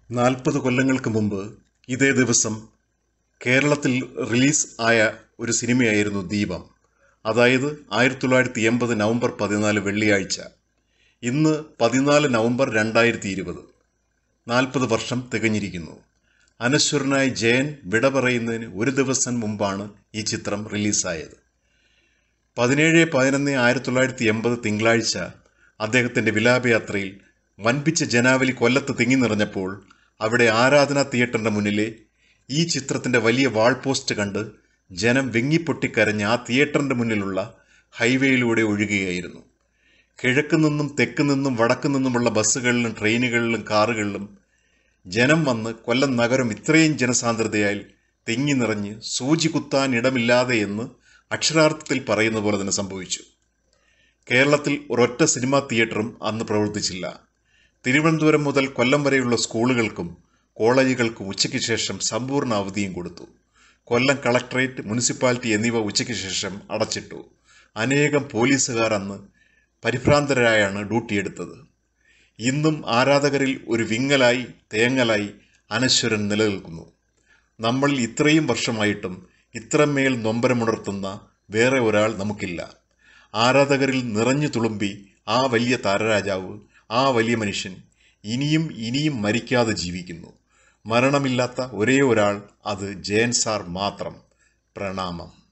നാൽപ്പത് കൊല്ലങ്ങൾക്ക് മുമ്പ് ഇതേ ദിവസം കേരളത്തിൽ റിലീസ് ആയ ഒരു സിനിമയായിരുന്നു ദീപം അതായത് ആയിരത്തി തൊള്ളായിരത്തി എൺപത് നവംബർ പതിനാല് വെള്ളിയാഴ്ച ഇന്ന് പതിനാല് നവംബർ രണ്ടായിരത്തി ഇരുപത് നാൽപ്പത് വർഷം തികഞ്ഞിരിക്കുന്നു അനശ്വരനായ ജയൻ വിട പറയുന്നതിന് ഒരു ദിവസം മുമ്പാണ് ഈ ചിത്രം റിലീസായത് പതിനേഴ് പതിനൊന്ന് ആയിരത്തി തൊള്ളായിരത്തി എൺപത് തിങ്കളാഴ്ച അദ്ദേഹത്തിൻ്റെ വിലാപയാത്രയിൽ വൻപിച്ച ജനാവലി കൊല്ലത്ത് തിങ്ങി നിറഞ്ഞപ്പോൾ അവിടെ ആരാധനാ തിയേറ്ററിൻ്റെ മുന്നിലെ ഈ ചിത്രത്തിൻ്റെ വലിയ വാൾ പോസ്റ്റ് കണ്ട് ജനം വെങ്ങിപ്പൊട്ടിക്കരഞ്ഞ് ആ തിയേറ്ററിൻ്റെ മുന്നിലുള്ള ഹൈവേയിലൂടെ ഒഴുകുകയായിരുന്നു കിഴക്ക് നിന്നും തെക്ക് നിന്നും വടക്ക് നിന്നുമുള്ള ബസ്സുകളിലും ട്രെയിനുകളിലും കാറുകളിലും ജനം വന്ന് കൊല്ലം നഗരം ഇത്രയും ജനസാന്ദ്രതയായി തിങ്ങി നിറഞ്ഞ് സൂചി കുത്താൻ ഇടമില്ലാതെ എന്ന് അക്ഷരാർത്ഥത്തിൽ പറയുന്ന പോലെ തന്നെ സംഭവിച്ചു കേരളത്തിൽ ഒരൊറ്റ സിനിമാ തിയേറ്ററും അന്ന് പ്രവർത്തിച്ചില്ല തിരുവനന്തപുരം മുതൽ കൊല്ലം വരെയുള്ള സ്കൂളുകൾക്കും കോളേജുകൾക്കും ഉച്ചയ്ക്ക് ശേഷം സമ്പൂർണ്ണ അവധിയും കൊടുത്തു കൊല്ലം കളക്ടറേറ്റ് മുനിസിപ്പാലിറ്റി എന്നിവ ഉച്ചയ്ക്ക് ശേഷം അടച്ചിട്ടു അനേകം പോലീസുകാർ അന്ന് പരിഭ്രാന്തരായാണ് ഡ്യൂട്ടിയെടുത്തത് ഇന്നും ആരാധകരിൽ ഒരു വിങ്ങലായി തേങ്ങലായി അനശ്വരൻ നിലനിൽക്കുന്നു നമ്മളിൽ ഇത്രയും വർഷമായിട്ടും ഇത്രമേൽ നൊമ്പരമുണർത്തുന്ന വേറെ ഒരാൾ നമുക്കില്ല ആരാധകരിൽ നിറഞ്ഞു തുളുമ്പി ആ വലിയ താരരാജാവ് ആ വലിയ മനുഷ്യൻ ഇനിയും ഇനിയും മരിക്കാതെ ജീവിക്കുന്നു മരണമില്ലാത്ത ഒരേ ഒരാൾ അത് ജയൻ സാർ മാത്രം പ്രണാമം